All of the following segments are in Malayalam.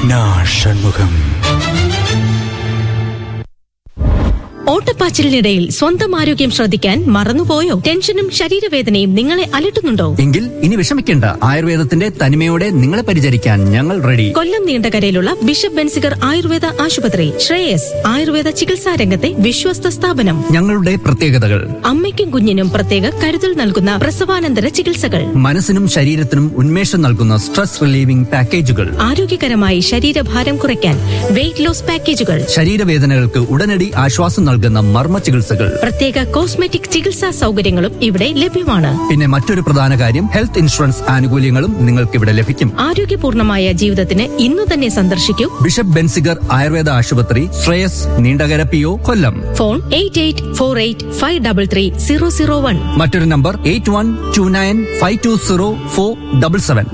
വിഘ്ന ഷൺമുഖം ഓട്ടപ്പാച്ചിലിനിടയിൽ സ്വന്തം ആരോഗ്യം ശ്രദ്ധിക്കാൻ മറന്നുപോയോ ടെൻഷനും ശരീരവേദനയും നിങ്ങളെ അലട്ടുന്നുണ്ടോ എങ്കിൽ ഇനി വിഷമിക്കേണ്ട ആയുർവേദത്തിന്റെ തനിമയോടെ നിങ്ങളെ പരിചരിക്കാൻ ഞങ്ങൾ റെഡി കൊല്ലം നീണ്ടകരയിലുള്ള ബിഷപ്പ് ബെൻസിഗർ ആയുർവേദ ആശുപത്രി ശ്രേയസ് ആയുർവേദ ചികിത്സാ രംഗത്തെ വിശ്വസ്ത സ്ഥാപനം ഞങ്ങളുടെ പ്രത്യേകതകൾ അമ്മയ്ക്കും കുഞ്ഞിനും പ്രത്യേക കരുതൽ നൽകുന്ന പ്രസവാനന്തര ചികിത്സകൾ മനസ്സിനും ശരീരത്തിനും ഉന്മേഷം നൽകുന്ന സ്ട്രെസ് റിലീവിംഗ് പാക്കേജുകൾ ആരോഗ്യകരമായി ശരീരഭാരം കുറയ്ക്കാൻ വെയിറ്റ് ലോസ് പാക്കേജുകൾ ശരീരവേദനകൾക്ക് ഉടനടി ആശ്വാസം നൽകുന്ന മർമ്മ ചികിത്സകൾ പ്രത്യേക കോസ്മെറ്റിക് ചികിത്സാ സൗകര്യങ്ങളും ഇവിടെ ലഭ്യമാണ് പിന്നെ മറ്റൊരു പ്രധാന കാര്യം ഹെൽത്ത് ഇൻഷുറൻസ് ആനുകൂല്യങ്ങളും നിങ്ങൾക്ക് ഇവിടെ ലഭിക്കും ആരോഗ്യപൂർണമായ ജീവിതത്തിന് ഇന്നു തന്നെ സന്ദർശിക്കൂ ബിഷപ്പ് ബെൻസിഗർ ആയുർവേദ ആശുപത്രി Sreyas Neendakara P O Kollam phone eight eight four eight five double three zero zero one മറ്റൊരു number eight one two nine five two zero four double seven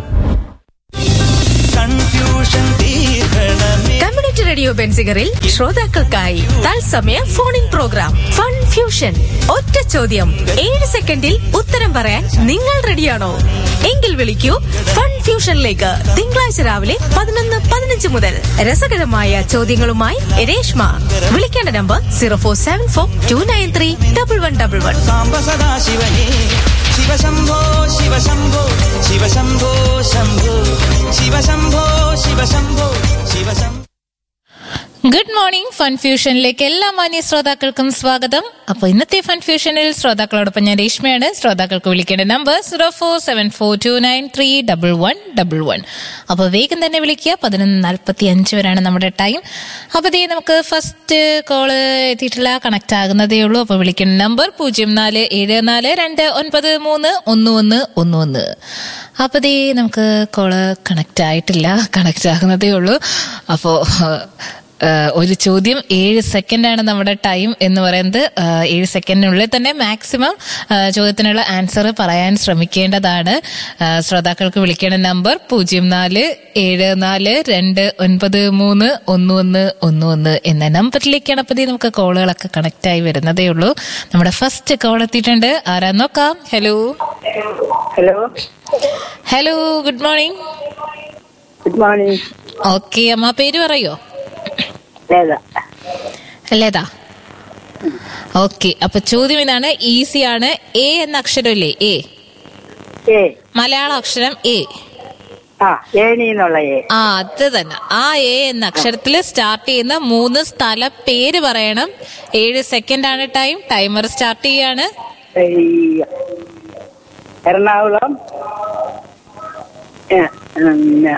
confusion തീർക്കണമേ കമ്മ്യൂണിറ്റി റേഡിയോ ബെൻസിഗറിൽ ശ്രോതാക്കൾക്കായി തത്സമയ phone in program fun fusion ഒറ്റ ചോദ്യം ഏഴ് സെക്കൻഡിൽ ഉത്തരം പറയാൻ നിങ്ങൾ റെഡിയാണോ എങ്കിൽ വിളിക്കൂ ഫൺ ഫ്യൂഷനിലേക്ക് തിങ്കളാഴ്ച രാവിലെ പതിനൊന്ന് പതിനഞ്ച് മുതൽ രസകരമായ ചോദ്യങ്ങളുമായി രേഷ്മ വിളിക്കേണ്ട number zero four seven four two nine three double one double one Samba സദാശിവനേ ശിവശംഭോ ശിവശംഭോ ശിവശംഭോ ശംഭോ ശിവശംഭോ ശിവശംഭോ ശിവശംഭോ ഗുഡ് മോർണിംഗ് ഫൺ ഫ്യൂഷനിലേക്ക് എല്ലാ മാന്യ ശ്രോതാക്കൾക്കും സ്വാഗതം അപ്പോൾ ഇന്നത്തെ ഫൺ ഫ്യൂഷനിൽ ശ്രോതാക്കളോടൊപ്പം ഞാൻ രേഷ്മയാണ് ശ്രോതാക്കൾക്ക് വിളിക്കേണ്ട number zero four seven four two nine three double one double one അപ്പോൾ വേഗം തന്നെ വിളിക്കുക പതിനൊന്ന് നാൽപ്പത്തി അഞ്ച് വരെയാണ് നമ്മുടെ ടൈം അപ്പോൾ ദേ നമുക്ക് ഫസ്റ്റ് കോള് എത്തിയിട്ടില്ല കണക്ട് ആകുന്നതേ ഉള്ളൂ അപ്പോൾ വിളിക്കേണ്ട നമ്പർ പൂജ്യം നാല് ഏഴ് നാല് രണ്ട് ഒൻപത് മൂന്ന് ഒന്ന് ഒന്ന് ഒന്ന് ഒന്ന് അപ്പോൾ ദേ നമുക്ക് കോള് കണക്ട് ആയിട്ടില്ല കണക്ട് ആകുന്നതേ ഉള്ളൂ അപ്പോൾ ഏഹ് ഒരു ചോദ്യം ഏഴ് സെക്കൻഡാണ് നമ്മുടെ ടൈം എന്ന് പറയുന്നത് ഏഹ് ഏഴ് സെക്കൻഡിനുള്ളിൽ തന്നെ മാക്സിമം ഏഹ് ചോദ്യത്തിനുള്ള ആൻസർ പറയാൻ ശ്രമിക്കേണ്ടതാണ് ഏഹ് ശ്രോതാക്കൾക്ക് വിളിക്കേണ്ട നമ്പർ പൂജ്യം നാല് ഏഴ് നാല് രണ്ട് ഒൻപത് മൂന്ന് ഒന്ന് ഒന്ന് ഒന്ന് ഒന്ന് എന്ന നമ്പറിലേക്കാണ് അപ്പോൾ ദേ നമുക്ക് കോളുകളൊക്കെ കണക്ട് ആയി വരുന്നതേ ഉള്ളൂ നമ്മുടെ ഫസ്റ്റ് കോൾ എത്തിയിട്ടുണ്ട് ആരാ നോക്കാം hello hello hello good morning good morning okay അമ്മ പേര് പറയോ ലേത അല്ലേതാ ഓക്കെ അപ്പൊ ചോദ്യം ഇതാണ് ഈസി ആണ് എ എന്ന അക്ഷരമില്ലേ എ ഏ മലയാള അക്ഷരം എ ആ ഏണി എന്നുള്ള ഏ ആ അത് തന്നെ ആ എ എന്ന അക്ഷരത്തിൽ സ്റ്റാർട്ട് ചെയ്യുന്ന മൂന്ന് സ്ഥല പേര് പറയണം ഏഴ് സെക്കൻഡ് ആണ് ടൈം ടൈമർ സ്റ്റാർട്ട് ചെയ്യാണ് അയ്യ. എറണാകുളം ഏ, പിന്നെ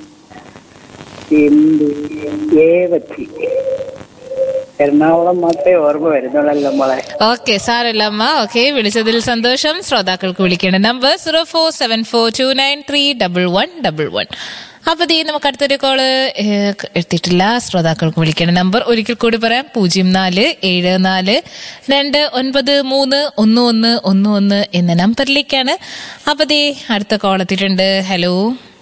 എന്ത് ഏവത്തി എറണാകുളം മാത്രമേ ഓർമ്മ വരുന്നുള്ളല്ലോ മോളെ ഓക്കെ സാരല്ല അമ്മ ഓക്കെ വിളിച്ചതിൽ സന്തോഷം ശ്രോതാക്കൾക്ക് വിളിക്കേണ്ട number zero four seven four two nine three double one double one അപ്പൊ ദേ നമുക്ക് അടുത്തൊരു കോള് ഏഹ്, എത്തിയിട്ടില്ല ശ്രോതാക്കൾക്ക് വിളിക്കേണ്ട നമ്പർ ഒരിക്കൽ കൂടി പറയാം പൂജ്യം നാല് ഏഴ് നാല് രണ്ട് ഒൻപത് മൂന്ന് ഒന്ന് ഒന്ന് ഒന്ന് ഒന്ന് എന്ന നമ്പറിലേക്കാണ് അപ്പൊ ദേ അടുത്ത കോൾ എത്തിയിട്ടുണ്ട് hello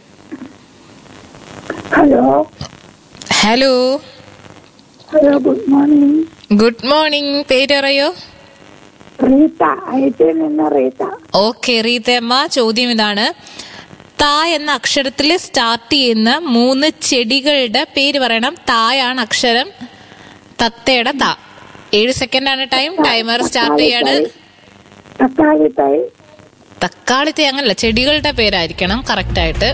hello hello hello good morning good morning പേര് അറിയോ റീത്ത ഐറ്റിൽ നിന്ന് റീത്ത ഓക്കെ റീതമ്മ ചോദ്യം ഇതാണ് താ എന്ന അക്ഷരത്തിൽ സ്റ്റാർട്ട് ചെയ്യുന്ന മൂന്ന് ചെടികളുടെ പേര് പറയണം തായാണ് അക്ഷരം തത്തയുടെ താ ഏഴ് സെക്കൻഡ് ആണ് ടൈം ടൈമർ സ്റ്റാർട്ട് ചെയ്യാണ് തക്കാളി തൈ തക്കാളി തേ അങ്ങനല്ല ചെടികളുടെ പേരായിരിക്കണം കറക്റ്റ് ആയിട്ട്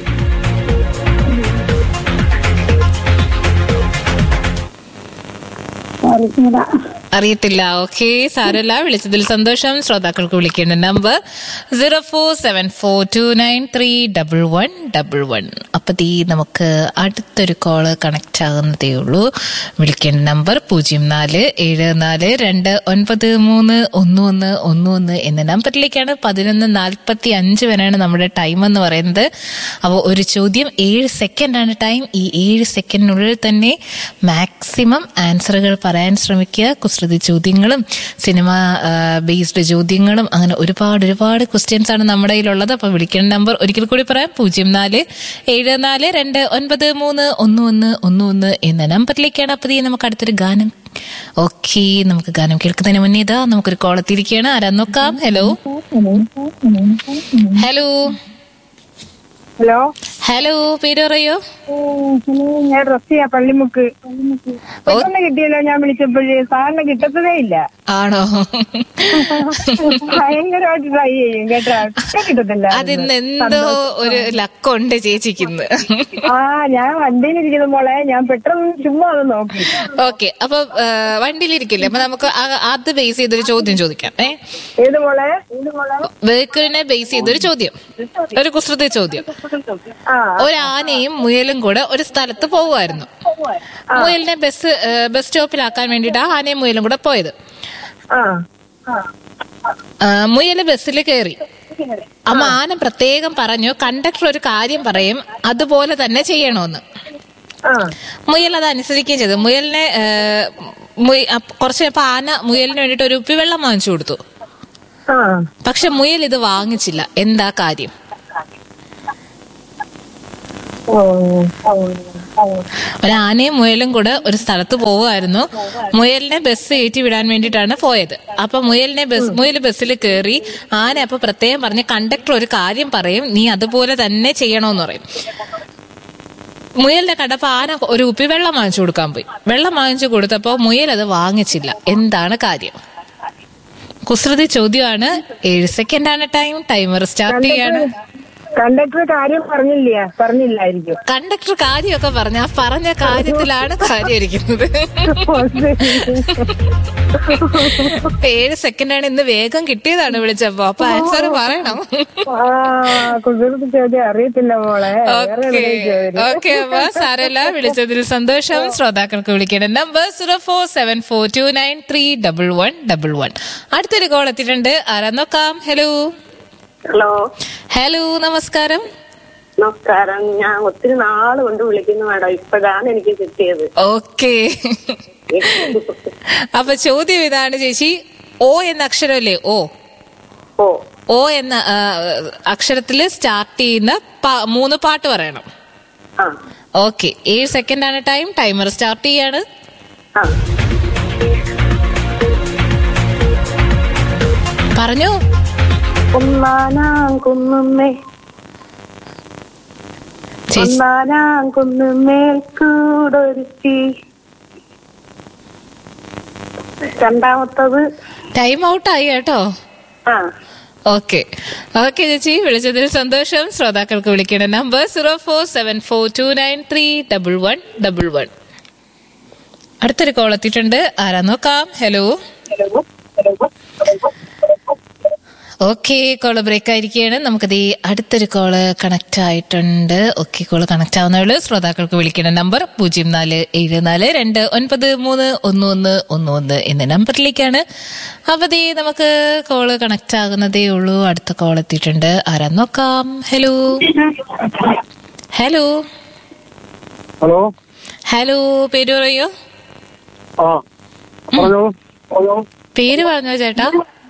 അറിയത്തില്ല ഓക്കെ സാരല്ല വിളിച്ചതിൽ സന്തോഷം ശ്രോതാക്കൾക്ക് വിളിക്കേണ്ട number zero four seven four two nine three double one double one അപ്പൊ തീ നമുക്ക് അടുത്തൊരു കോള് കണക്ട് ആകുന്നതേ ഉള്ളൂ വിളിക്കേണ്ട നമ്പർ പൂജ്യം നാല് ഏഴ് നാല് രണ്ട് ഒൻപത് മൂന്ന് ഒന്ന് ഒന്ന് ഒന്ന് ഒന്ന് എന്ന നമ്പറിലേക്കാണ് പതിനൊന്ന് നാൽപ്പത്തി അഞ്ച് വരെയാണ് നമ്മുടെ ടൈം എന്ന് പറയുന്നത് അപ്പോൾ ഒരു ചോദ്യം ഏഴ് സെക്കൻഡാണ് ടൈം ഈ ഏഴ് സെക്കൻഡിനുള്ളിൽ തന്നെ മാക്സിമം ആൻസറുകൾ പറയാൻ ശ്രമിക്കുക കുസൃതി ചോദ്യങ്ങളും സിനിമ ബേസ്ഡ് ചോദ്യങ്ങളും അങ്ങനെ ഒരുപാട് ഒരുപാട് ക്വസ്റ്റ്യൻസ് ആണ് നമ്മുടെ കയ്യിലുള്ളത് അപ്പൊ വിളിക്കേണ്ട നമ്പർ ഒരിക്കൽ കൂടി പറയാം പൂജ്യം നാല് ഏഴ് നാല് രണ്ട് ഒൻപത് മൂന്ന് ഒന്ന് ഒന്ന് ഒന്ന് ഒന്ന് എന്ന നമ്പറിലേക്കാണ് അപ്പൊ ദേ നമുക്ക് അടുത്തൊരു ഗാനം ഓക്കെ നമുക്ക് ഗാനം കേൾക്കുന്നതിന് മുന്നേ ഇതാ നമുക്കൊരു കോൾ എത്തിയിരിക്കുകയാണ് ആരാ നോക്കാം ഹലോ ഹലോ ഹലോ ഹലോ പേര് പറയോ ഞാൻ റസിയ പള്ളിമുക്ക് പെട്ടെന്ന് കിട്ടിയല്ലോ ഞാൻ വിളിച്ചപ്പോഴേ സാറിന് കിട്ടത്തതേ ഇല്ല ആണോ ഭയങ്കരമായിട്ട് ട്രൈ ചെയ്യും കേട്ടോ ഇപ്പൊ കിട്ടത്തില്ല അതിന്ന് എന്തോ ഒരു ലക്കുണ്ട് ചേച്ചിക്കിന്ന് ആ ഞാൻ വണ്ടിയിലിരിക്കുന്ന മോളെ ഞാൻ പെട്ടെന്ന് ചുമ്മാ ഒന്ന് നോക്കി ഓക്കെ അപ്പൊ ആ, വണ്ടിയിലിരിക്കില്ലേ അപ്പൊ നമുക്ക് ആ- അത് ബേസ് ചെയ്തൊരു ചോദ്യം ചോദിക്കാം ഏ ഏത് മോളെ ഏത് മോളെ വെഹിക്കിളിനെ ബേസ് ചെയ്തൊരു ചോദ്യം ഒരു കുസൃതി ചോദ്യം ആ ഒരു ആനയും മുയലും കൂടെ ഒരു സ്ഥലത്ത് പോവുമായിരുന്നു മുയലിനെ ബസ് ഏ, ബസ് സ്റ്റോപ്പിലാക്കാൻ വേണ്ടിയിട്ട് ആനയും മുയലും കൂടെ പോയത് ആ ആ, മുയല് ബസ്സിൽ കയറി അമ്മ ആന പ്രത്യേകം പറഞ്ഞു കണ്ടക്ടർ ഒരു കാര്യം പറയും അതുപോലെ തന്നെ ചെയ്യണമെന്ന് ആ മുയൽ അത് അനുസരിക്കുകയും ചെയ്തു മുയലിനെ ഏ, മുയ- അപ്പ- കുറച്ച് കഴിഞ്ഞപ്പോ ആന മുയലിന് വേണ്ടിട്ട് ഒരു ഉപ്പിവെള്ളം വാങ്ങിച്ചു കൊടുത്തു ആ പക്ഷെ മുയൽ ഇത് വാങ്ങിച്ചില്ല എന്താ കാര്യം ഓ ഓ ഓ ഒരു ആനയും മുയലും കൂടെ ഒരു സ്ഥലത്ത് പോവുമായിരുന്നു മുയലിനെ ബസ് കയറ്റി വിടാൻ വേണ്ടിയിട്ടാണ് പോയത് അപ്പൊ മുയലിനെ ബസ് മുയൽ ബസ്സിൽ കയറി ആന അപ്പൊ പ്രത്യേകം പറഞ്ഞ് കണ്ടക്ടർ ഒരു കാര്യം പറയും നീ അതുപോലെ തന്നെ ചെയ്യണമെന്ന് പറയും മുയലിനെ കണ്ടപ്പോ ആന ഒരു കുപ്പി വെള്ളം വാങ്ങിച്ചു കൊടുക്കാൻ പോയി വെള്ളം വാങ്ങിച്ചു കൊടുത്തപ്പോ മുയൽ അത് വാങ്ങിച്ചില്ല എന്താണ് കാര്യം കുസൃതി ചോദ്യമാണ് ഏഴ് സെക്കൻഡ് ആണ് ടൈം ടൈമർ സ്റ്റാർട്ട് ചെയ്യാണ് കണ്ടക്ടർ കാര്യം പറഞ്ഞില്ല പറഞ്ഞില്ലായിരിക്കും കണ്ടക്ടർ കാര്യമൊക്കെ പറഞ്ഞ ആ പറഞ്ഞ കാര്യത്തിലാണ് കാര്യം ഇരിക്കുന്നത് ഏഴ് സെക്കൻഡാണ് ഇന്ന് വേഗം കിട്ടിയതാണ് വിളിച്ചപ്പോ അപ്പൊ ആൻസർ പറയണം ആ കുതിർത്ത് ചോദ്യം അറിയത്തില്ല മോളെ വേറെ ഓക്കെ എവിടെയും ചോദ്യം. ഓക്കെ അപ്പൊ സാരല്ല വിളിച്ചതിൽ സന്തോഷം ശ്രോതാക്കൾക്ക് വിളിക്കേണ്ട number zero four seven four two nine three double one double one അടുത്തൊരു കോൾ എത്തിയിട്ടുണ്ട് ആരാ നോക്കാം ഹലോ ഹലോ ഹലോ നമസ്കാരം നമസ്കാരം ഞാൻ ഒത്തിരി നാള് കൊണ്ട് വിളിക്കുന്നു മാഡം ഇപ്പോഴാണ് എനിക്ക് കിട്ടിയത് ഓക്കെ അപ്പൊ ചോദ്യം ഇതാണ് ചേച്ചി ഓ എന്ന അക്ഷരമല്ലേ ഓ ഓ ഓ എന്ന ആ, അക്ഷരത്തില് സ്റ്റാർട്ട് ചെയ്യുന്ന പ- മൂന്ന് പാട്ട് പറയണം ആ ഓക്കെ ഏഴ് സെക്കൻഡ് ആണ് ടൈം ടൈമർ സ്റ്റാർട്ട് ചെയ്യാണ് ആ പറഞ്ഞു ഒന്നാനാം കുന്നുമ്മേ ചേച്ചി ഒന്നാനാം കുന്നുമേൽ കൂടൊരുത്തി രണ്ടാമത്തത് ടൈം ഔട്ട് ആയി കേട്ടോ ആ ഓക്കെ ഓക്കെ ചേച്ചി വിളിച്ചതിൽ സന്തോഷം ശ്രോതാക്കൾക്ക് വിളിക്കേണ്ട number zero four seven four two nine three double one double one അടുത്തൊരു കോൾ എത്തിയിട്ടുണ്ട് ആരാ നോക്കാം ഹലോ ഓക്കെ കോള് ബ്രേക്ക് ആയിരിക്കുകയാണ് നമുക്കത് ഈ അടുത്തൊരു കോള് കണക്ട് ആയിട്ടുണ്ട് ഓക്കെ കോള് കണക്ട് ആവുന്നവള് ശ്രോതാക്കൾക്ക് വിളിക്കേണ്ട നമ്പർ പൂജ്യം നാല് ഏഴ് നാല് രണ്ട് ഒൻപത് മൂന്ന് ഒന്ന് ഒന്ന് ഒന്ന് ഒന്ന് എന്ന നമ്പറിലേക്കാണ് അപ്പൊ ദേ നമുക്ക് കോള് കണക്ട് ആകുന്നതേ ഉള്ളൂ അടുത്ത കോൾ എത്തിയിട്ടുണ്ട് ആരാ നോക്കാം ഹലോ ഹലോ ഹലോ ഹലോ പേര് പറയോ ആ പറഞ്ഞോ പറഞ്ഞോ പേര് പറഞ്ഞോ ചേട്ടാ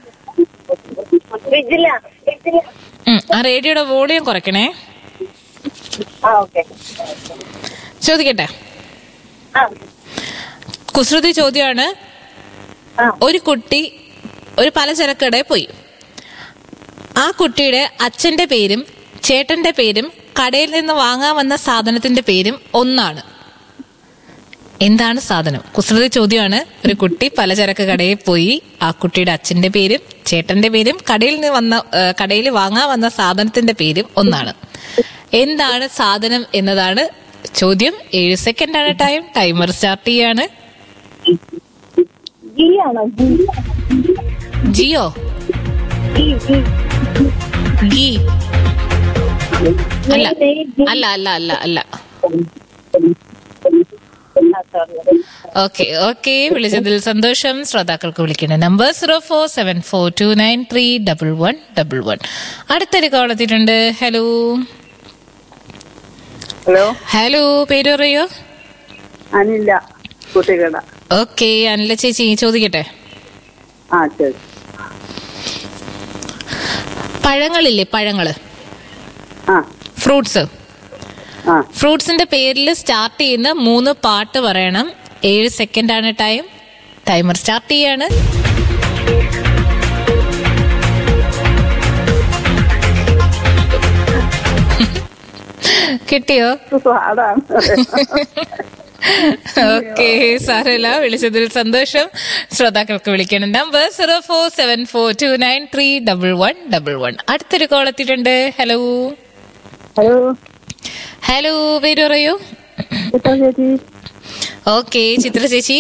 വിജില വിജില ഉം, ആ റേഡിയോയുടെ വോളിയം കുറയ്ക്കണേ ആ ഓക്കെ ചോദിക്കട്ടെ ആ കുസൃതി ചോദ്യമാണ് ആ. ഒരു കുട്ടി ഒരു പലചരക്ക് കടയിൽ പോയി ആ കുട്ടിയുടെ അച്ഛന്റെ പേരും ചേട്ടന്റെ പേരും കടയിൽ നിന്ന് വാങ്ങാൻ വന്ന സാധനത്തിന്റെ പേരും ഒന്നാണ് എന്താണ് സാധനം കുസൃതി ചോദ്യമാണ് ഒരു കുട്ടി പലചരക്ക് കടയിൽ പോയി ആ കുട്ടിയുടെ അച്ഛന്റെ പേരും ചേട്ടന്റെ പേരും കടയിൽ നിന്ന് വന്ന ഏ, കടയിൽ വാങ്ങാൻ വന്ന സാധനത്തിന്റെ പേരും ഒന്നാണ് എന്താണ് സാധനം എന്നതാണ് ചോദ്യം ഏഴ് സെക്കൻഡ് ആണ് ടൈം ടൈമർ സ്റ്റാർട്ട് ചെയ്യാണ് ജി ആണോ ജി ജിയോ ജി ജി ഗീ അല്ല അല്ല അല്ല അല്ല അല്ല ഓക്കെ ഓക്കെ വിളിച്ചതിൽ സന്തോഷം ശ്രോതാക്കൾക്ക് വിളിക്കേണ്ട number zero four seven four two nine three double one double one അടുത്തൊരു കോൾ എത്തിയിട്ടുണ്ട് ഹലോ ഹലോ ഹലോ പേര് പറയോ അനില്ല കുട്ടികട ഓക്കെ അനില ചേച്ചി ചോദിക്കട്ടെ ആ ശരി പഴങ്ങളില്ലേ പഴങ്ങള് ആ ഫ്രൂട്ട്സ് ആ ഫ്രൂട്ട്സിന്റെ പേരിൽ സ്റ്റാർട്ട് ചെയ്യുന്ന മൂന്ന് പാട്ട് പറയണം ഏഴ് സെക്കൻഡ് ആണ് ടൈം ടൈമർ സ്റ്റാർട്ട് ചെയ്യാണ് കിട്ടിയോ അതാണ് ഓക്കെ സാരല്ല വിളിച്ചതിൽ സന്തോഷം ശ്രോതാക്കൾക്ക് വിളിക്കണം number zero four seven four two nine three double one double one അടുത്തൊരു കോൾ എത്തിയിട്ടുണ്ട് ഹലോ ഹലോ ഹലോ പേര് പറയൂ ചിത്ര ചേച്ചി ഓക്കെ ചിത്ര ചേച്ചി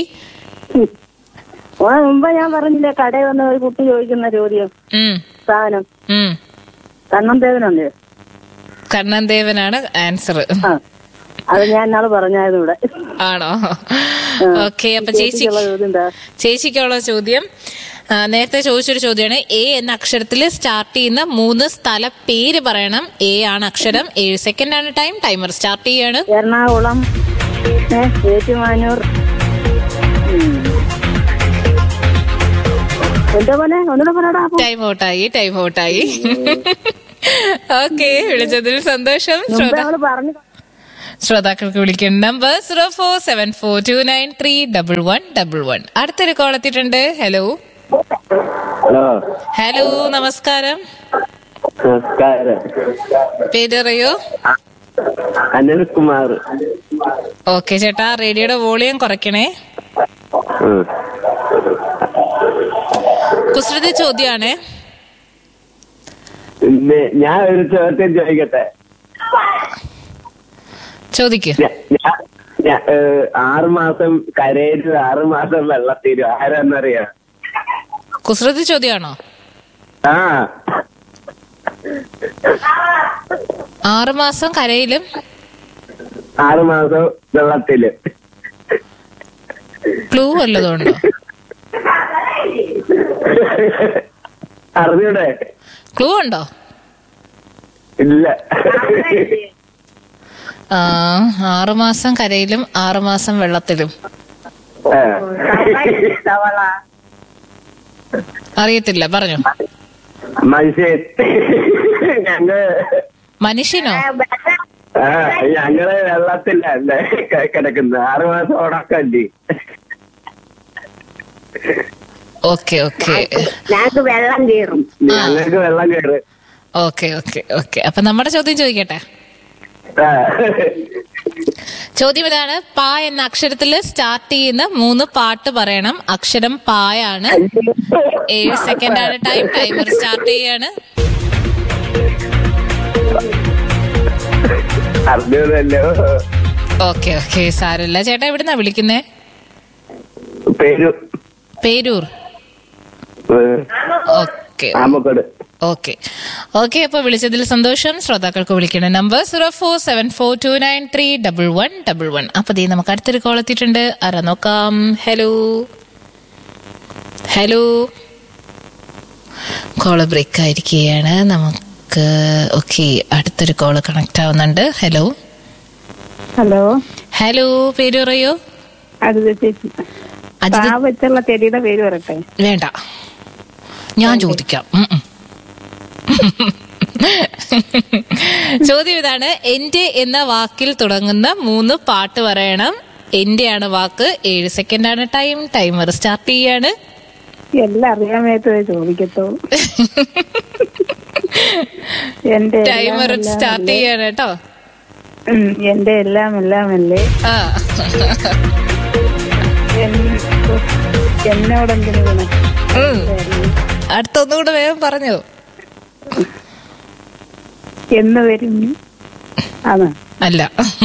ഓ മുമ്പ് ഞാൻ പറഞ്ഞില്ലേ കടയിൽ വന്ന ഒരു കുട്ടി ചോദിക്കുന്ന ചോദ്യം ഉം, സാധനം ഉം. കണ്ണൻ ദേവനുണ്ട് കണ്ണൻ ദേവനാണ് ആൻസർ ആ അത് ഞാൻ ഇന്നാള് പറഞ്ഞായിരുന്നു ഇവിടെ ആണോ ഓക്കെ അപ്പൊ ചേച്ചി ചേച്ചിക്കുള്ള ചോദ്യം എന്താ ചേച്ചിക്കുള്ള ചോദ്യം ആ, നേരത്തെ ചോദിച്ചൊരു ചോദ്യമാണ് എ എന്ന അക്ഷരത്തിൽ സ്റ്റാർട്ട് ചെയ്യുന്ന മൂന്ന് സ്ഥല പേര് പറയണം എ ആണ് അക്ഷരം ഏഴ് സെക്കൻഡ് ആണ് ടൈം ടൈമർ സ്റ്റാർട്ട് ചെയ്യാണ് എറണാകുളം ഏ, ഏറ്റുമാനൂർ ഉം. എന്താ പോലെ ഒന്നുകൂടെ പറയടാ അപ്പൊ. ടൈം ഔട്ടായി ടൈം ഔട്ടായി ഓക്കെ വിളിച്ചതിൽ സന്തോഷം മുമ്പ് ശ്രോത അവള് പറഞ്ഞു ശ്രോതാക്കൾക്ക് വിളിക്കുന്ന number zero four seven four two nine three double one double one അടുത്തൊരു കോൾ എത്തിയിട്ടുണ്ട് ഹലോ ഹലോ ഹലോ നമസ്കാരം നമസ്കാരം പേര് അറിയോ അനിൽകുമാർ ഓക്കെ ചേട്ടാ റേഡിയോയുടെ വോളിയം കുറയ്ക്കണേ കുസൃതി ചോദ്യമാണ് പിന്നെ ഞാൻ ഒരു ചോദ്യം ചോദിക്കട്ടെ ചോദിക്കൂ ഞാ- ഞാ- ഞാ- ഏഹ്, ആറ് മാസം കരയിലും ആറ് മാസം വെള്ളത്തിലും ആരാന്നറിയാം കുസൃതി ചോദ്യമാണോ ആ ആറുമാസം കരയിലും ആറ് മാസം വെള്ളത്തില് ക്ലൂ വല്ലതുണ്ടോ അറിഞ്ഞൂടെ ക്ലൂ ഉണ്ടോ ഇല്ല ആ ആറുമാസം കരയിലും ആറുമാസം വെള്ളത്തിലും ആ. തവള അറിയത്തില്ല പറഞ്ഞു മനുഷ്യൻ ഞങ്ങള് മനുഷ്യനോ ആ ഞങ്ങള് വെള്ളത്തിലല്ലേ ക- കിടക്കുന്നത് ആറ് മാസം ഉടക്കല്ലേ ഓക്കെ ഓക്കെ ഞങ്ങക്ക് വെള്ളം കീറും ഞങ്ങൾക്ക് വെള്ളം കയറ് ഓക്കെ ഓക്കെ ഓക്കെ അപ്പൊ നമ്മുടെ ചോദ്യം ചോദിക്കട്ടെ ആ. ചോദ്യം ഇതാണ് പ എന്ന അക്ഷരത്തിൽ സ്റ്റാർട്ട് ചെയ്യുന്ന മൂന്ന് പാട്ട് പറയണം അക്ഷരം പായാണ് ഏഴ് സെക്കൻഡ് ആണ് ടൈം ടൈമർ സ്റ്റാർട്ട് ചെയ്യാണ് അറിഞ്ഞതല്ലോ ഓക്കെ ഓക്കെ സാരമില്ല ചേട്ടാ എവിടുന്നാ വിളിക്കുന്നേ പേര് Perur okay Amakkode okay okay അപ്പൊ വിളിച്ചതിൽ സന്തോഷം ശ്രോതാക്കൾക്ക് വിളിക്കണം number zero four seven four two nine three double one double one അപ്പൊ ദേ നമുക്ക് അടുത്തൊരു കോൾ എത്തിയിട്ടുണ്ട് ആരാ നോക്കാം ഹലോ ഹലോ കോള് ബ്രേക്ക് ആയിരിക്കുകയാണ് നമുക്ക് ഓക്കെ അടുത്തൊരു കോള് കണക്ട് ആവുന്നുണ്ട് ഹലോ ഹലോ ഹലോ പേര് പറയോ അത് ചേച്ചി അജിത് പാ വെച്ചുള്ള ചെടിയുടെ പേര് പറയട്ടെ വേണ്ട ഞാൻ ചോദിക്കാം ഉം ഉം. ചോദ്യം ഇതാണ് എന്റെ എന്ന വാക്കിൽ തുടങ്ങുന്ന മൂന്ന് പാട്ട് പറയണം എന്റെയാണ് വാക്ക് ഏഴ് സെക്കൻഡ് ആണ് ടൈം ടൈമർ സ്റ്റാർട്ട് ചെയ്യാണ് എല്ലാം അറിയാൻ മേത്തത് ചോദിക്കത്തോ എന്റെ എല്ലാം ടൈമർ എല്ലാം സ്റ്റാർട്ട് അല്ലേ. ചെയ്യാണ് കേട്ടോ ഉം, എന്റെ എല്ലാം എല്ലാം അല്ലേ ആ എൻ- എന്നോടെന്തിനു ഗുണം ഉം. അടുത്തൊന്നുകൂടെ വേഗം പറഞ്ഞു എന്ന് വരും അതാ അല്ല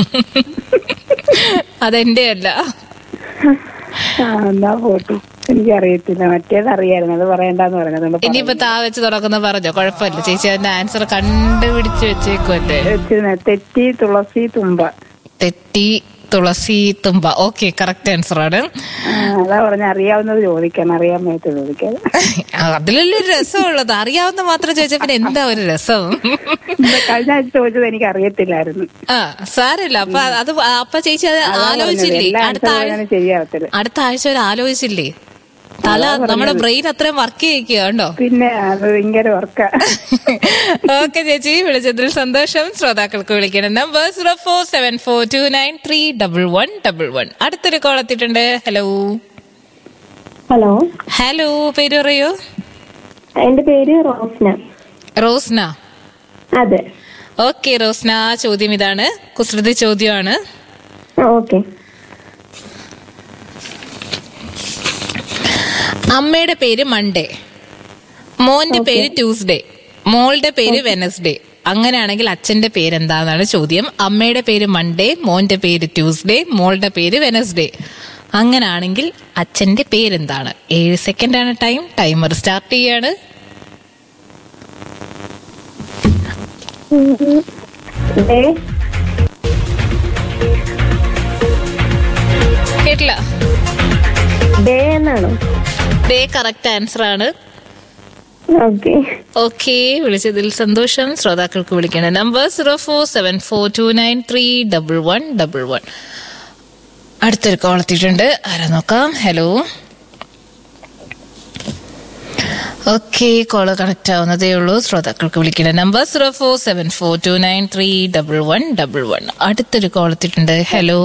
അതെന്റെ അല്ല ആ എന്നാ പോട്ടു എനിക്കറിയത്തില്ല മറ്റേത് അറിയായിരുന്നു അത് പറയണ്ടെന്ന് പറഞ്ഞതുകൊണ്ട് ഇനിയിപ്പോ താ വെച്ച് തുടക്കുന്ന പറഞ്ഞോ കുഴപ്പമില്ല ചേച്ചി അതിന്റെ ആൻസർ കണ്ടുപിടിച്ച് വെച്ചേക്കുമല്ലേ വെച്ചിരുന്നു. തെറ്റി തുളസി തുമ്പ തെറ്റി തുളസി തുമ്പ ഓക്കെ കറക്റ്റ് ആൻസർ ആണ് ആ, അതാ പറഞ്ഞ അറിയാവുന്നത് ചോദിക്കണം അറിയാൻ മേത്ത് ചോദിക്കാതെ അതിലല്ലേ ഒരു രസമുള്ളത് അറിയാവുന്ന മാത്രം ചോദിച്ചാൽ പിന്നെ എന്താ ഒരു രസം ഇന്ന് കഴിഞ്ഞ ആഴ്ച ചോദിച്ചത് എനിക്ക് അറിയത്തില്ലായിരുന്നു ആ സാരമില്ല അപ്പൊ അത് അപ്പൊ ചേച്ചി അത് അതാ പറഞ്ഞത്. ആലോചിച്ചില്ലേ എല്ലാ അടുത്ത ആൻസറും ആഴ്ച അങ്ങനെ ശരിയാവത്തില്ല അടുത്ത ആഴ്ച ഒരു ആലോചിച്ചില്ലേ തല നമ്മുടെ ബ്രെയിൻ അത്രയും വർക്ക് ചെയ്യിക്കുക കണ്ടോ പിന്നെ അത് ഭയങ്കര വർക്കാ ഓക്കെ ചേച്ചി വിളിച്ചതിൽ സന്തോഷം ശ്രോതാക്കൾക്ക് വിളിക്കണം number zero four seven four two nine three double one double one അടുത്തൊരു കോൾ എത്തിയിട്ടുണ്ട് ഹലോ ഹലോ ഹലോ പേര് പറയൂ എന്റെ പേര് റോസ്ന റോസ്ന അതെ ഓക്കെ റോസ്ന ചോദ്യം ഇതാണ് കുസൃതി ചോദ്യമാണ് ഓക്കെ അമ്മയുടെ പേര് മൺഡേ മോന്റെ പേര് ട്യൂസ്ഡേ മോളുടെ പേര് വെനസ്ഡേ അങ്ങനെയാണെങ്കിൽ അച്ഛന്റെ പേര് എന്താണെന്നാണ് ചോദ്യം അമ്മയുടെ പേര് മൺഡേ മോന്റെ പേര് ട്യൂസ്ഡേ മോളുടെ പേര് വെനസ്ഡേ അങ്ങനെയാണെങ്കിൽ അച്ഛന്റെ പേരെന്താണ് ഏഴ് സെക്കൻഡ് ആണ് ടൈം ടൈമർ സ്റ്റാർട്ട് ചെയ്യാണ് ഡേ കേട്ടില്ല ഡേ എന്നാണോ ഡേ കറക്റ്റ് ആൻസർ ആണ് ഓക്കെ ഓക്കെ വിളിച്ചതിൽ സന്തോഷം ശ്രോതാക്കൾക്ക് വിളിക്കണം number zero four seven four two nine three double one double one അടുത്തൊരു കോൾ എത്തിയിട്ടുണ്ട് ആരാ നോക്കാം ഹലോ ഓക്കെ കോള് കണക്ട് ആവുന്നതേ ഉള്ളൂ ശ്രോതാക്കൾക്ക് വിളിക്കണം number zero four seven four two nine three double one double one അടുത്തൊരു കോൾ എത്തിയിട്ടുണ്ട് ഹലോ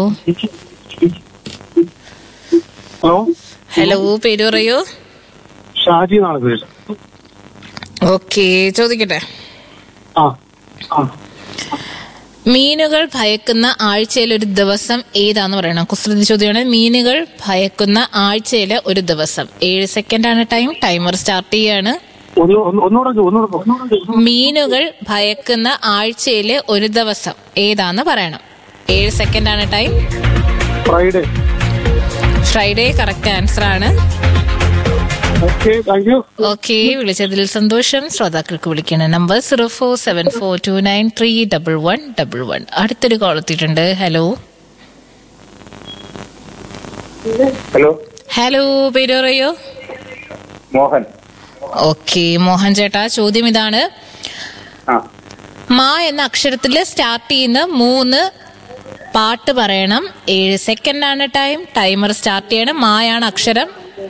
ഹലോ ഹലോ പേര് പറയൂ ഷാജി എന്നാണ് പേര് ഓക്കെ ചോദിക്കട്ടെ ആ ആ മീനുകൾ ഭയക്കുന്ന ആഴ്ചയിലെ ഒരു ദിവസം ഏതാന്ന് പറയണം കുസൃതി ചോദ്യമാണ് മീനുകൾ ഭയക്കുന്ന ആഴ്ചയിലെ ഒരു ദിവസം ഏഴ് സെക്കൻഡ് ആണ് ടൈം ടൈമർ സ്റ്റാർട്ട് ചെയ്യാണ് ഒന്ന് ഒന്ന് ഒന്നുകൂടെ ചോ- ഒന്നുകൂടെ ചോ- ഒന്നുകൂടെ ചോ- മീനുകൾ ഭയക്കുന്ന ആഴ്ചയിലെ ഒരു ദിവസം ഏതാന്ന് പറയണം ഏഴ് സെക്കൻഡ് ആണ് time Friday Friday correct answer ആണ് ഓക്കെ താങ്ക് യു ഓക്കെ വിളിച്ചതിൽ സന്തോഷം ശ്രോതാക്കൾക്ക് വിളിക്കണം number zero four seven four two nine three double one double one അടുത്തൊരു കോൾ എത്തിയിട്ടുണ്ട് ഹലോ ഹലോ ഹലോ പേര് പറയോ മോഹൻ ഓക്കെ മോഹൻ ചേട്ടാ ചോദ്യം ഇതാണ് ആ മാ എന്ന അക്ഷരത്തിൽ സ്റ്റാർട്ട് ചെയ്യുന്ന മൂന്ന് പാട്ട് പറയണം ഏഴ് സെക്കൻഡ് ആണ് ടൈം ടൈമർ സ്റ്റാർട്ട് ചെയ്യണം മായാണ് അക്ഷരം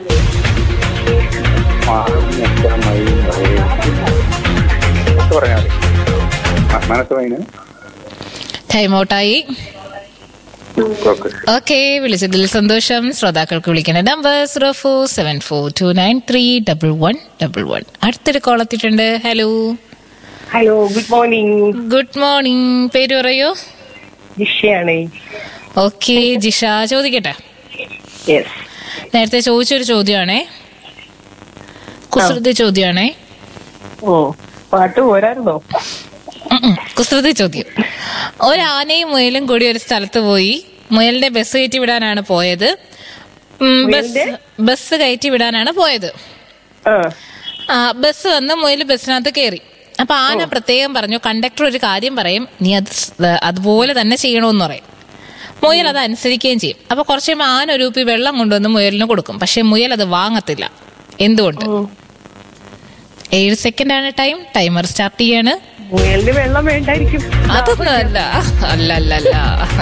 പറഞ്ഞാൽ മതി മനസ്സ് വൈന് ടൈം ഔട്ടായി ഓക്കെ ഓക്കെ വിളിച്ചതിൽ സന്തോഷം ശ്രോതാക്കൾക്ക് വിളിക്കണം number zero four seven four two nine three double one double one അടുത്തൊരു കോൾ എത്തിയിട്ടുണ്ട് hello hello good morning good morning പേര് പറയോ ജിഷയാണ് ഓക്കെ ജിഷ ചോദിക്കട്ടെ യെസ് നേരത്തെ ചോദിച്ചൊരു ചോദ്യമാണേ കുസൃതി ചോദ്യമാണേ ഓ പാട്ട് പോരായിരുന്നോ ഉം ഉം. കുസൃതി ചോദ്യം ഒരാനയും മുയലും കൂടി ഒരു സ്ഥലത്ത് പോയി മുയലിന്റെ ബസ് കയറ്റി വിടാനാണ് പോയത് ഉം, ബസ് ബസ് കയറ്റി വിടാനാണ് പോയത് ആ ആ ബസ് വന്ന് മുയൽ ബസ്സിനകത്ത് കയറി അപ്പൊ ആന പ്രത്യേകം പറഞ്ഞു കണ്ടക്ടർ ഒരു കാര്യം പറയും നീ അത് സ്- അതുപോലെ തന്നെ ചെയ്യണമെന്ന് പറയും മുയൽ അത് അനുസരിക്കുകയും ചെയ്യും അപ്പൊ കുറച്ച് കഴിയുമ്പോൾ ആന ഒരു കുപ്പി വെള്ളം കൊണ്ടുവന്ന് മുയലിന് കൊടുക്കും പക്ഷെ മുയൽ അത് വാങ്ങത്തില്ല എന്തുകൊണ്ട് ഏഴ് സെക്കൻഡ് ആണ് ടൈം ടൈമർ സ്റ്റാർട്ട് ചെയ്യാണ് മുയലിന് വെള്ളം വേണ്ടായിരിക്കും അതൊന്നും അല്ല അല്ല അല്ല അല്ല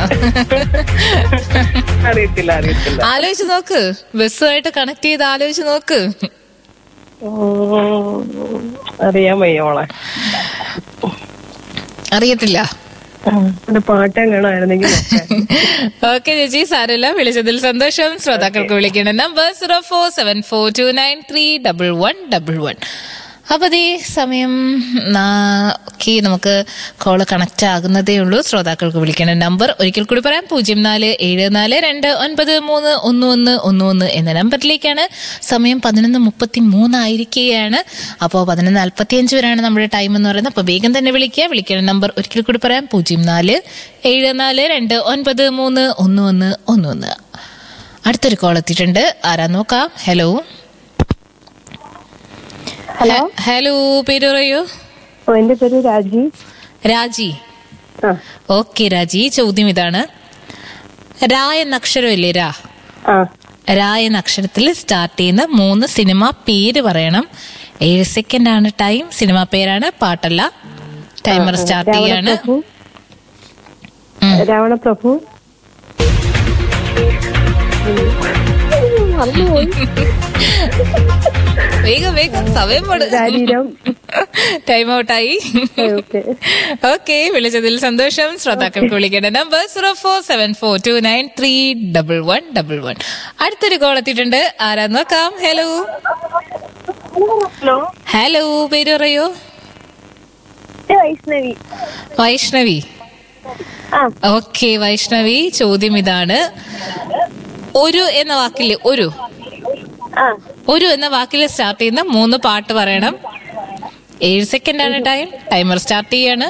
അറിയത്തില്ല അറിയത്തില്ല ആലോചിച്ച് നോക്ക് ബസ്സുമായിട്ട് കണക്ട് ചെയ്ത് ആലോചിച്ച് നോക്ക് ഉം, അറിയാൻ വയ്യ മോളെ അറിയത്തില്ല ഒരു പാട്ട് എങ്ങനെയായിരുന്നെങ്കിൽ ഓക്കെ ചേച്ചി സാരമില്ല വിളിച്ചതിൽ സന്തോഷം ശ്രോതാക്കൾക്ക് വിളിക്കണം number zero four seven four two nine three double one double one അപ്പൊ അതേ സമയം ഓക്കെ നമുക്ക് കോള് കണക്ട് ആകുന്നതേ ഉള്ളൂ ശ്രോതാക്കൾക്ക് വിളിക്കണം നമ്പർ ഒരിക്കൽ കൂടി പറയാം പൂജ്യം നാല് ഏഴ് നാല് രണ്ട് ഒൻപത് മൂന്ന് ഒന്ന് ഒന്ന് ഒന്ന് ഒന്ന് എന്ന നമ്പറിലേക്കാണ് സമയം പതിനൊന്ന് മുപ്പത്തി മൂന്നായിരിക്കുകയാണ് അപ്പോൾ പതിനൊന്ന് നാൽപ്പത്തി അഞ്ച് വരെയാണ് നമ്മുടെ ടൈം എന്ന് പറയുന്നത് അപ്പോൾ വേഗം തന്നെ വിളിക്കുക വിളിക്കണം നമ്പർ ഒരിക്കൽ കൂടി പറയാം പൂജ്യം നാല് ഏഴ് നാല് രണ്ട് ഒൻപത് മൂന്ന് ഒന്ന് ഒന്ന് ഒന്ന് ഒന്ന് അടുത്തൊരു കോൾ എത്തിയിട്ടുണ്ട് ആരാ നോക്കാം ഹലോ ഹലോ ഹലോ പേര് പറയൂ ഓ എന്റെ പേര് രാജി രാജി ആ ഓക്കെ രാജി ചോദ്യം ഇതാണ് രാ എന്ന അക്ഷരമില്ലേ രാ ആ രാ എന്ന അക്ഷരത്തിൽ സ്റ്റാർട്ട് ചെയ്യുന്ന മൂന്ന് സിനിമ പേര് പറയണം ഏഴ് സെക്കൻഡ് ആണ് ടൈം സിനിമ പേരാണ് പാട്ടല്ല ടൈമർ സ്റ്റാർട്ട് ചെയ്യാണ് രാവണപ്രഭു രാവണപ്രഭു മറന്നുപോയി വേഗം വേഗം സമയം പോട്. ശരീരം ടൈം ഔട്ടായി ഓക്കെ ഓക്കെ വിളിച്ചതിൽ സന്തോഷം ശ്രോതാക്കൾക്ക് വിളിക്കേണ്ട number zero four seven four two nine three double one double one അടുത്തൊരു കോൾ എത്തിയിട്ടുണ്ട് ആരാ നോക്കാം ഹലോ ഹലോ ഹലോ പേര് പറയൂ വൈഷ്ണവി വൈഷ്ണവി ആ ഓക്കെ വൈഷ്ണവി ചോദ്യം ഇതാണ് ഒരു എന്ന വാക്കിൽ ഒരു ആ ഒരു എന്ന വാക്കിൽ സ്റ്റാർട്ട് ചെയ്യുന്ന മൂന്ന് പാട്ട് പറയണം ഏഴ് സെക്കൻഡ് ആണ് ടൈം ടൈമർ സ്റ്റാർട്ട് ചെയ്യാണ്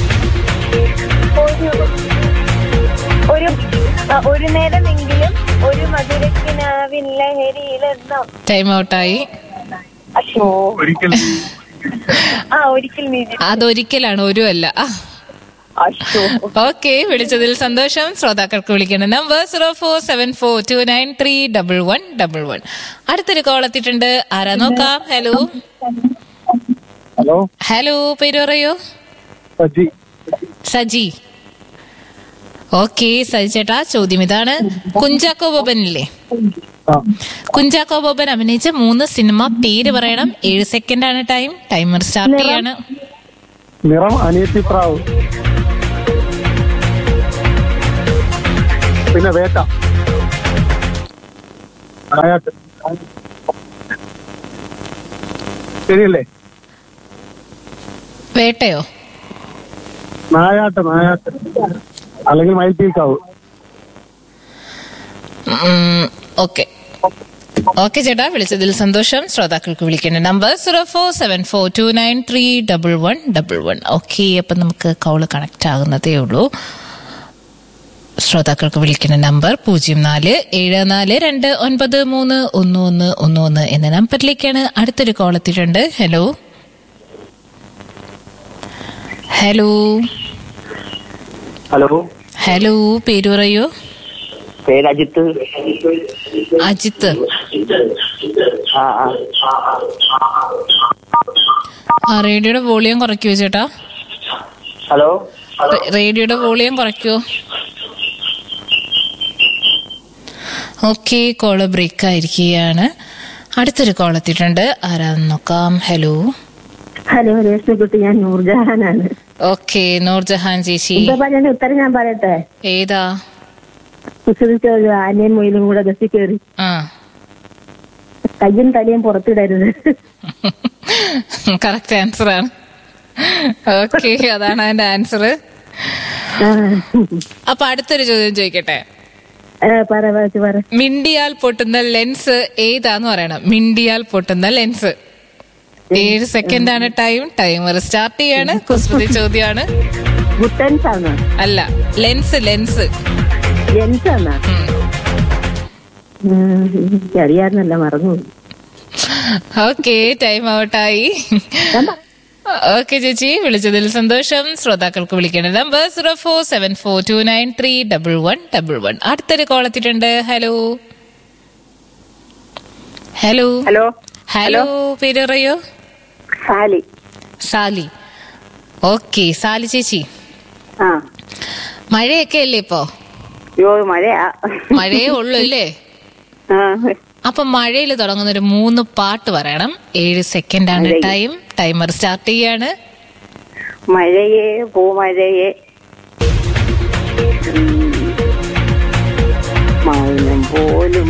ഒരു ഒരു ആ, ഒരു നേരമെങ്കിലും ഒരു മധുരക്കിനാവിൻ ലഹരിയിലെന്നോ ടൈം ഔട്ടായി അശോ ഒരിക്കലും ആ ഒരിക്കൽ നീ അതൊരിക്കലാണ് ഒരു അല്ല അശോ ഓക്കെ വിളിച്ചതിൽ സന്തോഷം ശ്രോതാക്കൾക്ക് വിളിക്കേണ്ട number zero four seven four two nine three double one double one അടുത്തൊരു കോൾ എത്തിയിട്ടുണ്ട് ആരാ നോക്കാം ഹലോ ഹലോ ഹലോ പേര് പറയോ സജി സജി ഓക്കെ സജി ചേട്ടാ ചോദ്യം ഇതാണ് കുഞ്ചാക്കോ ബോബനില്ലേ ആ കുഞ്ചാക്കോ ബോബൻ അഭിനയിച്ച മൂന്ന് സിനിമ പേര് പറയണം ഏഴ് സെക്കൻഡ് ആണ് ടൈം ടൈമർ സ്റ്റാർട്ട് ചെയ്യാണ് നിറം അനിയത്തിപ്രാവ് പിന്നെ വേട്ട നായാട്ട് ശരിയല്ലേ വേട്ടയോ നായാട്ട് നായാട്ട് അല്ലെങ്കിൽ മയിൽപ്പീക്കാവ് ഓക്കെ ഓക്കെ ചേട്ടാ വിളിച്ചതിൽ സന്തോഷം ശ്രോതാക്കൾക്ക് വിളിക്കേണ്ട number zero four seven four two nine three double one double one okay അപ്പം നമുക്ക് കോള് കണക്ട് ആകുന്നതേ ഉള്ളൂ ശ്രോതാക്കൾക്ക് വിളിക്കുന്ന നമ്പർ പൂജ്യം നാല് ഏഴ് നാല് രണ്ട് ഒൻപത് മൂന്ന് ഒന്ന് ഒന്ന് ഒന്ന് ഒന്ന് എന്ന നമ്പറിലേക്കാണ് അടുത്തൊരു കോൾ എത്തിയിട്ടുണ്ട് ഹലോ ഹലോ ഹലോ ഹലോ പേര് പറയൂ പേര് അജിത്ത് അജിത്ത് ആ ആ ആ റേഡിയോയുടെ വോളിയം കുറയ്ക്കുവോ ചേട്ടാ ഹലോ റേ- റേഡിയോയുടെ വോളിയം കുറയ്ക്കുവോ ഓക്കെ കോള് ബ്രേക്ക് ആയിരിക്കുകയാണ് അടുത്തൊരു കോൾ എത്തിയിട്ടുണ്ട് ആരാന്ന് നോക്കാം ഹലോ ഹലോ രേഷ്മക്കുട്ടി ഞാൻ നൂർജഹാനാണ് ഓക്കെ നൂർജഹാൻ ചേച്ചി ഇപ്പൊ പറഞ്ഞ ഉത്തരം ഞാൻ പറയട്ടെ ഏതാ കുസൃതിച്ചോളൂ ആനയും മൊയിലും കൂടെ ബസ്സിൽ കയറി ആ കയ്യും തലയും പുറത്തിടരുത് കറക്റ്റ് ആൻസർ ആണ് ഓക്കെ അതാണ് അതിന്റെ ആൻസർ ആ. അപ്പൊ അടുത്തൊരു ചോദ്യം ചോദിക്കട്ടെ ആ, പറ വാച്ച് പറ മിണ്ടിയാൽ പൊട്ടുന്ന ലെൻസ് ഏതാന്ന് പറയണം മിണ്ടിയാൽ പൊട്ടുന്ന ലെൻസ് ഏഴ് സെക്കൻഡ് ആണ് ടൈം ടൈമർ സ്റ്റാർട്ട് ചെയ്യാണ് കുസൃതി ചോദ്യമാണ് ഗുട്ടൻസ് ആണോ അല്ല ലെൻസ് ലെൻസ് ജെൻസ് ആണോ എനിക്കറിയാന്നല്ല മറന്നു ഓക്കെ ടൈം ഔട്ടായി ഞാൻ പറ- ഓക്കെ ചേച്ചി വിളിച്ചതിൽ സന്തോഷം ശ്രോതാക്കൾക്ക് വിളിക്കേണ്ട number zero four seven four two nine three double one double one അടുത്തൊരു കോൾ എത്തിയിട്ടുണ്ട് ഹലോ ഹലോ ഹലോ ഹലോ പേര് പറയോ സാലി സാലി ഓക്കെ സാലി ചേച്ചി ആ മഴയൊക്കെ അല്ലേ ഇപ്പോ അയ്യോ മഴയാ മഴയേ ഉള്ളൂ അല്ലേ ആ അപ്പൊ മഴയിൽ തുടങ്ങുന്ന ഒരു മൂന്ന് പാട്ട് പറയണം ഏഴ് സെക്കൻഡ് ആണ് മഴയിൽ. ടൈം ടൈമർ സ്റ്റാർട്ട് ചെയ്യാണ് മഴയേ പൂമഴയേ ഉം. മൗനം പോലും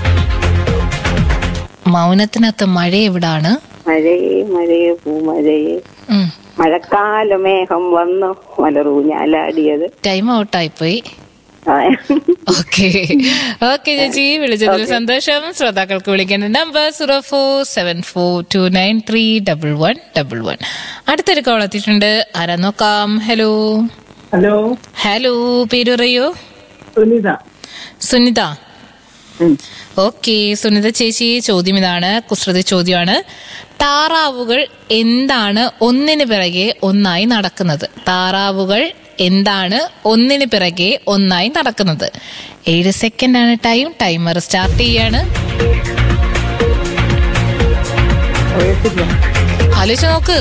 മൗനത്തിനകത്ത് മഴ എവിടാണ് മഴയേ മഴയേ പൂമഴയേ ഉം. മഴക്കാല മേഘം വന്നു മലറൂഞ്ഞാലാടിയത് ടൈം ഔട്ടായിപ്പോയി ആ. ഓക്കെ ഓക്കെ ചേച്ചി വിളിച്ചതിൽ സന്തോഷം ശ്രോതാക്കൾക്ക് വിളിക്കേണ്ട number zero four seven four two nine three double one double one അടുത്തൊരു കോൾ എത്തിയിട്ടുണ്ട് ആരാ നോക്കാം ഹലോ ഹലോ ഹലോ പേര് പറയൂ സുനിത സുനിത ഓക്കെ സുനിത ചേച്ചി ചോദ്യം ഇതാണ് കുസൃതി ചോദ്യമാണ് താറാവുകൾ എന്താണ് ഒന്നിന് പിറകെ ഒന്നായി നടക്കുന്നത് താറാവുകൾ എന്താണ് ഒന്നിന് പിറകെ ഒന്നായി നടക്കുന്നത് ഏഴ് സെക്കൻഡ് ആണ് ടൈം ടൈമർ സ്റ്റാർട്ട് ചെയ്യാണ് അറിയത്തില്ല ആലോചിച്ച് നോക്ക്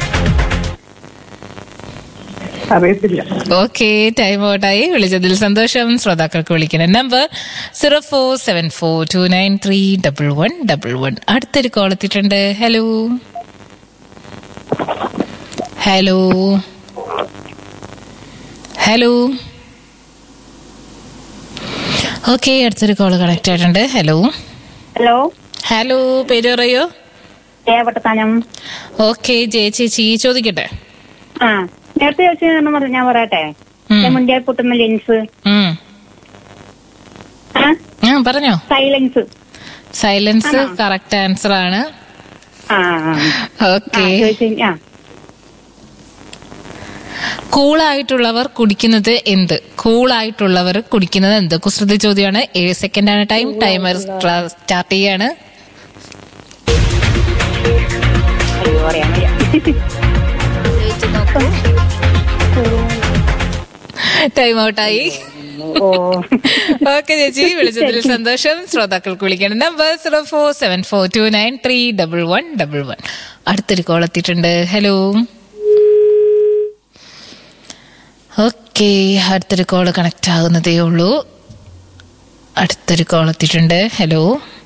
അറിയത്തില്ല ഓക്കെ ടൈം ഔട്ടായി വിളിച്ചതിൽ സന്തോഷം ശ്രോതാക്കൾക്ക് വിളിക്കുന്ന number zero four seven four two nine three double one double one അടുത്തൊരു കോൾ എത്തിയിട്ടുണ്ട് ഹലോ ഹലോ ഹലോ ഓക്കെ അടുത്തൊരു കോൾ കണക്ട് ആയിട്ടുണ്ട് ഹലോ ഹലോ ഹലോ പേര് പറയോ ഏവട്ടത്താനം ഓക്കെ ജയ ചേച്ചി ചോദിക്കട്ടെ ആ നേരത്തെ ചോദിച്ചു ഞാൻ പറയട്ടെ ഉം. മുണ്ടിയാൽ പൊട്ടുന്ന ലെൻസ് ഉം. ആ പറഞ്ഞോ സൈലൻസ് സൈലൻസ് ആണോ? കറക്റ്റ് ആൻസർ ആണ് ആ ആ. ഓക്കെ ആ, ചോദിച്ചു ആ കൂളായിട്ടുള്ളവർ കുടിക്കുന്നത് എന്ത് കൂളായിട്ടുള്ളവർ കുടിക്കുന്നത് എന്ത് കുസൃതി ചോദ്യമാണ് ഏഴ് സെക്കൻഡ് ആണ് ടൈം ടൈമർ സ്റ്റാർട്ട് ചെയ്യാണ് അയ്യോ അറിയാൻ വയ്യ ടൈം ഔട്ടായി ഓ ഓക്കെ ചേച്ചി വിളിച്ചതിൽ സന്തോഷം ശ്രോതാക്കൾക്ക് വിളിക്കണം number zero four seven four two nine three double one double one അടുത്തൊരു കോൾ എത്തിയിട്ടുണ്ട് ഹലോ ഓക്കെ അടുത്തൊരു കോൾ കണക്ട് ആകുന്നതേ ഉള്ളൂ അടുത്തൊരു കോൾ എത്തിയിട്ടുണ്ട് ഹലോ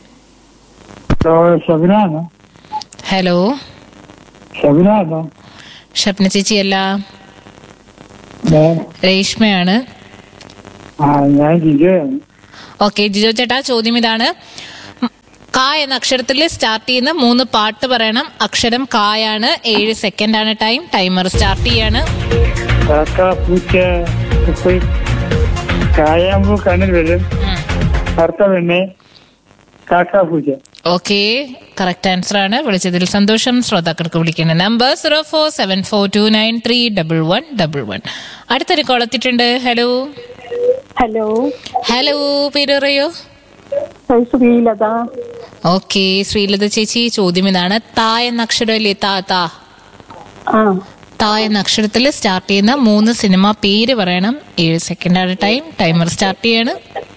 ഷബിനാണോ ഹലോ ഷബിനാണോ ഷപ്ന ചേച്ചി അല്ല ഞാൻ രേഷ്മയാണ് ആ ഞാൻ ജിജയാണ് ഓക്കെ ജിജോ ചേട്ടാ ചോദ്യം ഇതാണ് ഉം, കാ എന്ന അക്ഷരത്തിൽ സ്റ്റാർട്ട് ചെയ്യുന്ന മൂന്ന് പാട്ട് പറയണം അക്ഷരം കായാണ് ഏഴ് സെക്കൻഡ് ആണ് ടൈം ടൈമർ സ്റ്റാർട്ട് ചെയ്യാണ് കാക്ക പൂച്ച ഉപ്പ് കായാമ്പൂ കണ്ണിൽ വരും കറുത്ത പെണ്ണെ കാക്ക പൂച്ച ഓക്കെ കറക്റ്റ് ആൻസർ ആണ് വിളിച്ചതിൽ സന്തോഷം ശ്രോതാക്കൾക്ക് വിളിക്കേണ്ട number zero four seven four two nine three double one double one അടുത്തൊരു കോൾ എത്തിയിട്ടുണ്ട് ഹലോ ഹലോ ഹലോ പേര് പറയോ ശ്രീലത ഓക്കെ ശ്രീലത ചേച്ചി ചോദ്യം ഇതാണ് താ എന്ന അക്ഷരമല്ലേ താ താ ആ താ എന്ന അക്ഷരത്തിൽ സ്റ്റാർട്ട് ചെയ്യുന്ന മൂന്ന് സിനിമ പേര് പറയണം ഏഴ് സെക്കൻഡ് ആണ് ടൈം ടൈമർ സ്റ്റാർട്ട് ചെയ്യാണ്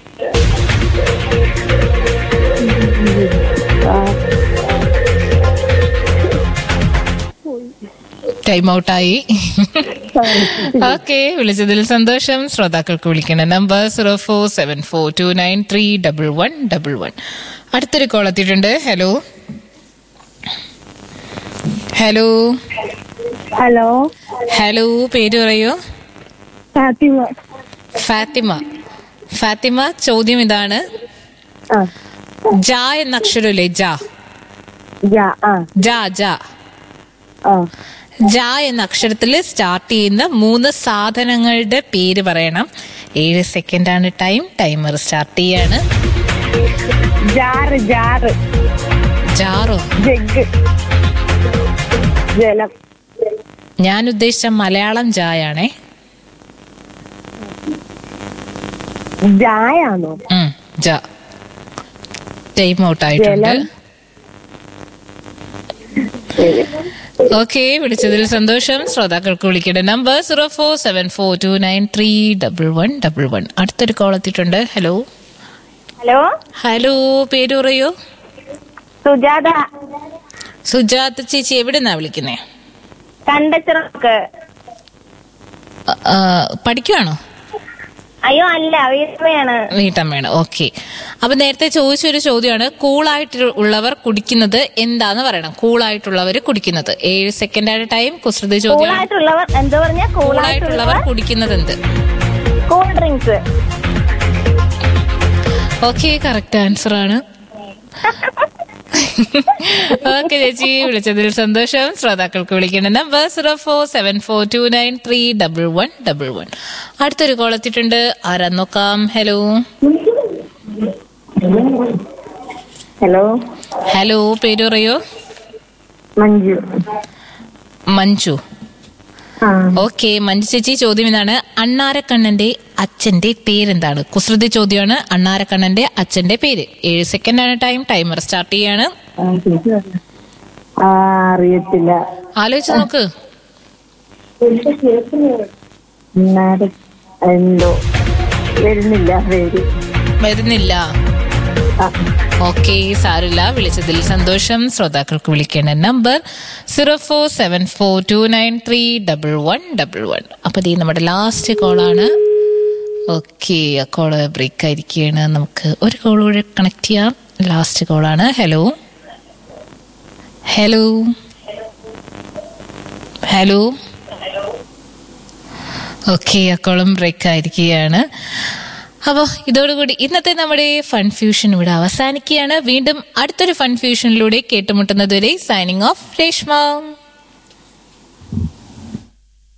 ടൈം ഔട്ടായി ഓക്കെ വിളിച്ചതിൽ സന്തോഷം ശ്രോതാക്കൾക്ക് വിളിക്കേണ്ട number zero four seven four two nine three double one double one അടുത്തൊരു കോൾ എത്തിയിട്ടുണ്ട് ഹലോ ഹലോ ഹലോ ഹലോ പേര് പറയൂ ഫാത്തിമ ഫാത്തിമ ഫാത്തിമ ചോദ്യം ഇതാണ് ആ ജ എന്ന അക്ഷരമില്ലേ ജ യാ ആ ജ ജ ആ ജ എന്ന അക്ഷരത്തിൽ സ്റ്റാർട്ട് ചെയ്യുന്ന മൂന്ന് സാധനങ്ങളുടെ പേര് പറയണം ഏഴ് സെക്കൻഡ് ആണ് ടൈം ടൈമർ സ്റ്റാർട്ട് ചെയ്യാണ് ജാറ് ജാറ് ജാറോ ജഗ് ജലം ഞാൻ ഉദ്ദേശിച്ച മലയാളം ജായാണേ ജായാണോ ഉം, ജ ടൈം ഔട്ട് ആയിട്ടുണ്ട് ജലം. ഓക്കെ വിളിച്ചതിൽ സന്തോഷം ശ്രോതാക്കൾക്ക് വിളിക്കേണ്ട number zero four seven four two nine three double one double one അടുത്തൊരു കോൾ എത്തിയിട്ടുണ്ട് ഹലോ ഹലോ ഹലോ പേര് പറയൂ സുജാത സുജാത ചേച്ചി എവിടെന്നാ വിളിക്കുന്നേ കണ്ടച്ചിറക്ക് പഠിക്കുവാണോ അയ്യോ അല്ല വീട്ടമ്മയാണ് വീട്ടമ്മയാണ് ഓക്കെ അപ്പൊ നേരത്തെ ചോദിച്ചൊരു ചോദ്യമാണ് കൂളായിട്ട് ഉള്ളവർ കുടിക്കുന്നത് എന്താന്ന് പറയണം കൂളായിട്ടുള്ളവർ കുടിക്കുന്നത് ഏഴ് സെക്കൻഡ് ആണ് ടൈം കുസൃതി ചോദ്യമാണ് കൂളായിട്ടുള്ളവർ എന്താ പറഞ്ഞ കൂളായിട്ടുള്ളവർ കൂളായിട്ടുള്ളവർ കുടിക്കുന്നത് എന്ത് cool drinks okay correct answer ആണ് ഓക്കെ ചേച്ചി വിളിച്ചതിൽ സന്തോഷം ശ്രോതാക്കൾക്ക് വിളിക്കേണ്ട number zero four seven four two nine three double one double one അടുത്തൊരു കോൾ എത്തിയിട്ടുണ്ട് ആരാ നോക്കാം ഹലോ ഹലോ ഹലോ പേര് പറയോ മഞ്ജു മഞ്ജു ആ ഓക്കെ മഞ്ജു ചേച്ചി ചോദ്യം ഇതാണ് അണ്ണാരക്കണ്ണന്റെ അച്ഛന്റെ പേരെന്താണ് കുസൃതി ചോദ്യമാണ് അണ്ണാരക്കണ്ണന്റെ അച്ഛന്റെ പേര് ഏഴ് സെക്കൻഡ് ആണ് ടൈം ടൈമർ സ്റ്റാർട്ട് ചെയ്യാണ് ആ, ചേച്ചി പറഞ്ഞോ. ആ അറിയത്തില്ല ആലോചിച്ച് നോക്ക് എന്നാലും എന്തോ വരുന്നില്ല പേര് വരുന്നില്ല ആ, ഓക്കെ സാരില്ല വിളിച്ചതിൽ സന്തോഷം ശ്രോതാക്കൾക്ക് വിളിക്കേണ്ട number zero four seven four two nine three double one double one അപ്പൊ ഇത് നമ്മുടെ ലാസ്റ്റ് കോളാണ് ഓക്കെ ആ കോള് ബ്രേക്ക് ആയിരിക്കുകയാണ് നമുക്ക് ഒരു കോൾ കൂടെ കണക്ട് ചെയ്യാം ലാസ്റ്റ് കോളാണ് ഹലോ ഹലോ ഹലോ ഓക്കെ ആ കോളം ബ്രേക്ക് ആയിരിക്കുകയാണ് അപ്പോൾ ഇതോടുകൂടി ഇന്നത്തെ നമ്മുടെ ഫൺ ഫ്യൂഷൻ ഇവിടെ അവസാനിക്കുകയാണ് വീണ്ടും അടുത്തൊരു ഫൺ ഫ്യൂഷനിലൂടെ കേട്ടുമുട്ടുന്നതുവരെ സൈനിങ് ഓഫ് രേഷ്മ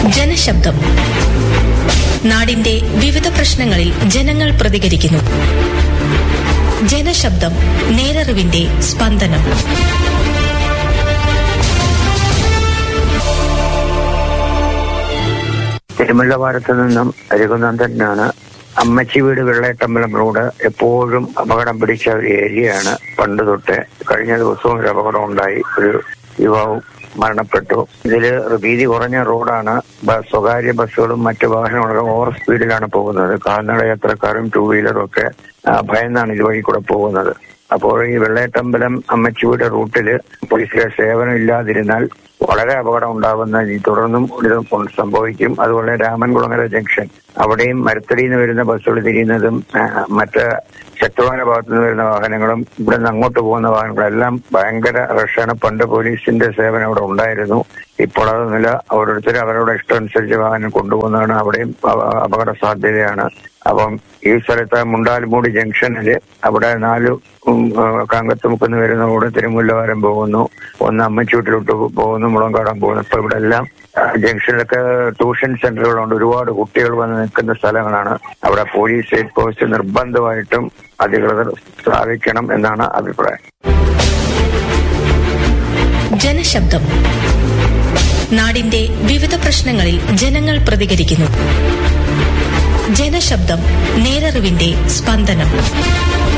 ജനശബ്ദം നാടിന്റെ വിവിധ പ്രശ്നങ്ങളിൽ ജനങ്ങൾ പ്രതികരിക്കുന്നു ജനശബ്ദം നേരറിവിന്റെ സ്പന്ദനം തിരുമുല്ലവാരത്ത് നിന്നും രഘുനന്ദനാണ് അമ്മച്ചി വീട് വെള്ളയട്ടമ്പലം റോഡ് എപ്പോഴും അപകടം പിടിച്ച ഒരു ഏരിയയാണ് പണ്ട് തൊട്ട് കഴിഞ്ഞ ദിവസവും ഒരു അപകടം ഉണ്ടായി ഒരു യുവാവ് മരണപ്പെട്ടു ഇതില് വീതി കുറഞ്ഞ റോഡാണ് ബ- സ്വകാര്യ ബസ്സുകളും മറ്റു വാഹനങ്ങളും ഓവർ സ്പീഡിലാണ് പോകുന്നത് കാൽനട യാത്രക്കാരും ടൂ വീലറും ഒക്കെ ആ, ഭയന്നാണ് ഇതുവഴി കൂടെ പോകുന്നത് അപ്പോൾ ഈ വെള്ളയട്ടമ്പലം അമ്മച്ചിയുടെ റൂട്ടില് പോലീസിലെ സേവനം ഇല്ലാതിരുന്നാൽ വളരെ അപകടം ഉണ്ടാവുന്ന ഈ തുടർന്നും ഇത് സംഭവിക്കും അതുപോലെ രാമൻകുളങ്ങര ജംഗ്ഷൻ അവിടെയും മരത്തടിയിൽ നിന്ന് വരുന്ന ബസ്സുകൾ തിരിയുന്നതും ആ, മറ്റ് ശക്തമായ ഭാഗത്തു നിന്ന് വരുന്ന വാഹനങ്ങളും ഇവിടെ നിന്ന് അങ്ങോട്ട് പോകുന്ന വാഹനങ്ങളെല്ലാം ഭയങ്കര റഷാണ് പണ്ട് പോലീസിന്റെ സേവനം അവിടെ ഉണ്ടായിരുന്നു ഇപ്പോൾ അതൊന്നുമില്ല ഓരോരുത്തരും അവരുടെ ഇഷ്ടമനുസരിച്ച് വാഹനം കൊണ്ടുപോകുന്നതാണ് അവിടെയും അപ- അപകട സാധ്യതയാണ് അപ്പം ഈ സ്ഥലത്ത് മുണ്ടാൽമൂടി ജംഗ്ഷനില് അവിടെ നാല് ഉം, ആ, കാങ്കത്തുമുക്കുന്ന് വരുന്ന കൂടെ തിരുമുല്ലവാരം പോകുന്നു ഒന്ന് അമ്മച്ചൂട്ടിലോട്ട് പോകുന്നു മുളങ്കാടാൻ പോകുന്നു ഇപ്പൊ ഇവിടെ എല്ലാം ആ, ജംഗ്ഷനിലൊക്കെ ട്യൂഷൻ സെന്ററുകളുണ്ട് ഒരുപാട് കുട്ടികൾ വന്ന് നിൽക്കുന്ന സ്ഥലങ്ങളാണ് അവിടെ പോലീസ് ചെക്ക് പോസ്റ്റ് നിർബന്ധമായിട്ടും അധികൃതർ സ്ഥാപിക്കണം എന്നാണ് അഭിപ്രായം ജനശബ്ദം നാടിന്റെ വിവിധ പ്രശ്നങ്ങളിൽ ജനങ്ങൾ പ്രതികരിക്കുന്നു ജനശബ്ദം നേരറിവിന്റെ സ്പന്ദനം